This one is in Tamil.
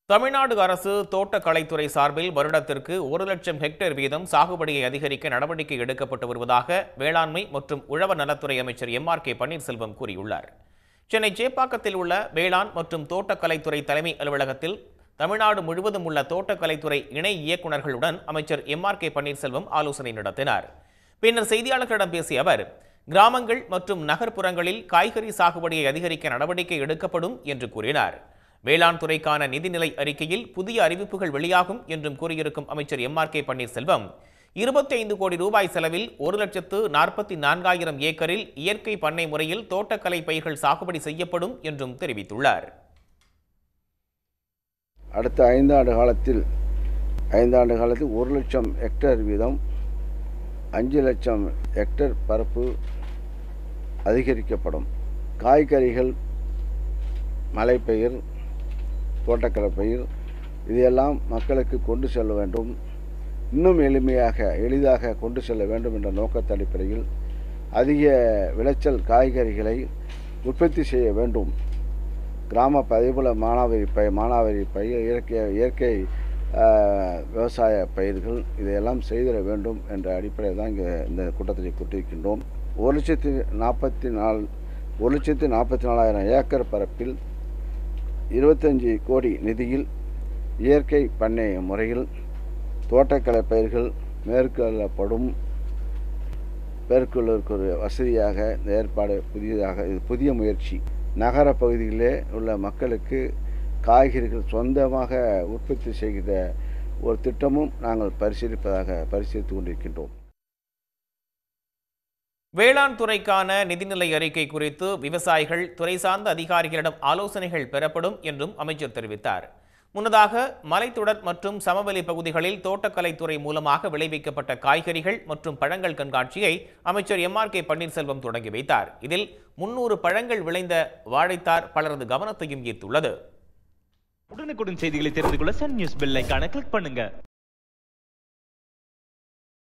தமிழ்நாடு அரசு தோட்டக்கலைத்துறை சார்பில் வருடத்திற்கு ஒரு லட்சம் ஹெக்டேர் வீதம் சாகுபடியை அதிகரிக்க நடவடிக்கை எடுக்கப்பட்டு வருவதாக வேளாண்மை மற்றும் உழவர் நலத்துறை அமைச்சர் எம் ஆர் கே பன்னீர்செல்வம் கூறியுள்ளார் சென்னை சேப்பாக்கத்தில் உள்ள வேளாண் மற்றும் தோட்டக்கலைத்துறை தலைமை அலுவலகத்தில் தமிழ்நாடு முழுவதும் உள்ள தோட்டக்கலைத்துறை இணை இயக்குநர்களுடன் அமைச்சர் எம் ஆர் கே பன்னீர்செல்வம் ஆலோசனை நடத்தினார் பின்னர் செய்தியாளர்களிடம் பேசிய அவர் கிராமங்கள் மற்றும் நகர்ப்புறங்களில் காய்கறி சாகுபடியை அதிகரிக்க நடவடிக்கை எடுக்கப்படும் என்று கூறினார் வேளாண் துறைக்கான நிதிநிலை அறிக்கையில் புதிய அறிவிப்புகள் வெளியாகும் என்றும் கூறியிருக்கும் அமைச்சர் எம் ஆர் கே பன்னீர்செல்வம் இருபத்தி ஐந்து கோடி ரூபாய் செலவில் ஒரு லட்சத்து நாற்பத்தி நான்காயிரம் ஏக்கரில் இயற்கை பண்ணை முறையில் தோட்டக்கலை பயிர்கள் சாகுபடி செய்யப்படும் என்றும் தெரிவித்துள்ளார் அடுத்த ஐந்தாண்டு காலத்தில் ஐந்தாண்டு காலத்தில் ஒரு லட்சம் ஹெக்டேர் வீதம் அஞ்சு லட்சம் ஹெக்டேர் பரப்பு அதிகரிக்கப்படும் காய்கறிகள் மலைப்பயிர் தோட்டக்கலை பயிர் இதையெல்லாம் மக்களுக்கு கொண்டு செல்ல வேண்டும் இன்னும் எளிமையாக எளிதாக கொண்டு செல்ல வேண்டும் என்ற நோக்கத்தின் அடிப்படையில் அதிக விளைச்சல் காய்கறிகளை உற்பத்தி செய்ய வேண்டும் கிராம அதேபோல் மானாவாரி பயிர் மானாவாரி பயிர் இயற்கை இயற்கை ஆஹ், விவசாய பயிர்கள் இதையெல்லாம் செய்திட வேண்டும் என்ற அடிப்படையில் தான் இங்கே இந்த கூட்டத்தை கூட்டியிருக்கின்றோம் ஒரு லட்சத்தி நாற்பத்தி நாலு ஒரு லட்சத்தி நாற்பத்தி நாலாயிரம் ஏக்கர் பரப்பில் இருபத்தஞ்சி கோடி நிதியில் இயற்கை பண்ணை முறையில் தோட்டக்கலை பயிர்கள் மேற்கொள்ளப்படும் மேற்கொள்வதற்கு ஒரு வசதியாக இந்த ஏற்பாடு புதியதாக இது புதிய முயற்சி நகர பகுதியிலே உள்ள மக்களுக்கு காய்கறிகள் சொந்தமாக உற்பத்தி செய்கிற ஒரு திட்டமும் நாங்கள் பரிசீலிப்பதாக பரிசீலித்து கொண்டிருக்கின்றோம் வேளாண் துறைக்கான நிதிநிலை அறிக்கை குறித்து விவசாயிகள் துறை சார்ந்த அதிகாரிகளிடம் ஆலோசனைகள் பெறப்படும் என்றும் அமைச்சர் தெரிவித்தார் முன்னதாக மலைத்தொடர் மற்றும் சமவெளி பகுதிகளில் தோட்டக்கலைத்துறை மூலமாக விளைவிக்கப்பட்ட காய்கறிகள் மற்றும் பழங்கள் கண்காட்சியை அமைச்சர் எம் ஆர் கே பன்னீர்செல்வம் தொடங்கி வைத்தார் இதில் முன்னூறு பழங்கள் விளைந்த வாழைத்தார் பலரது கவனத்தையும் ஈர்த்துள்ளது உடனுக்குடன் செய்திகளை தெரிந்து கொள்ள சன் நியூஸ் பெல் ஐகானை கிளிக் பண்ணுங்க